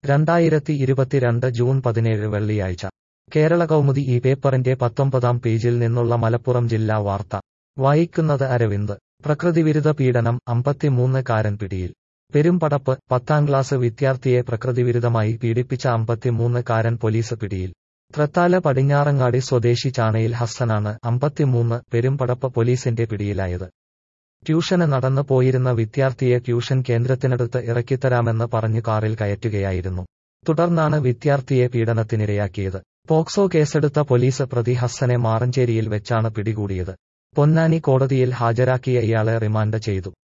രണ്ടായിരത്തി ഇരുപത്തിരണ്ട് ജൂൺ പതിനേഴ് വെള്ളിയാഴ്ച കേരള കൗമുദി ഈ പേപ്പറിന്റെ പത്തൊമ്പതാം പേജിൽ നിന്നുള്ള മലപ്പുറം ജില്ലാ വാർത്ത വായിക്കുന്നത് അരവിന്ദ് പ്രകൃതിവിരുദ്ധ പീഡനം അമ്പത്തിമൂന്ന് കാരൻ പിടിയിൽ പെരുമ്പടപ്പ് പത്താം ക്ലാസ് വിദ്യാർത്ഥിയെ പ്രകൃതിവിരുദ്ധമായി പീഡിപ്പിച്ച അമ്പത്തിമൂന്ന് കാരൻ പോലീസ് പിടിയിൽ ത്രത്താല പടിഞ്ഞാറങ്ങാടി സ്വദേശി ചാണയിൽ ഹസ്സനാണ് അമ്പത്തിമൂന്ന് പെരുമ്പടപ്പ് പോലീസിന്റെ പിടിയിലായത് ട്യൂഷന് നടന്നു പോയിരുന്ന വിദ്യാർത്ഥിയെ ട്യൂഷൻ കേന്ദ്രത്തിനടുത്ത് ഇറക്കിത്തരാമെന്ന് പറഞ്ഞു കാറിൽ കയറ്റുകയായിരുന്നു തുടർന്നാണ് വിദ്യാർത്ഥിയെ പീഡനത്തിനിരയാക്കിയത് പോക്സോ കേസെടുത്ത പോലീസ് പ്രതി ഹസ്സനെ മാറഞ്ചേരിയിൽ വെച്ചാണ് പിടികൂടിയത് പൊന്നാനി കോടതിയിൽ ഹാജരാക്കിയ ഇയാളെ റിമാൻഡ് ചെയ്തു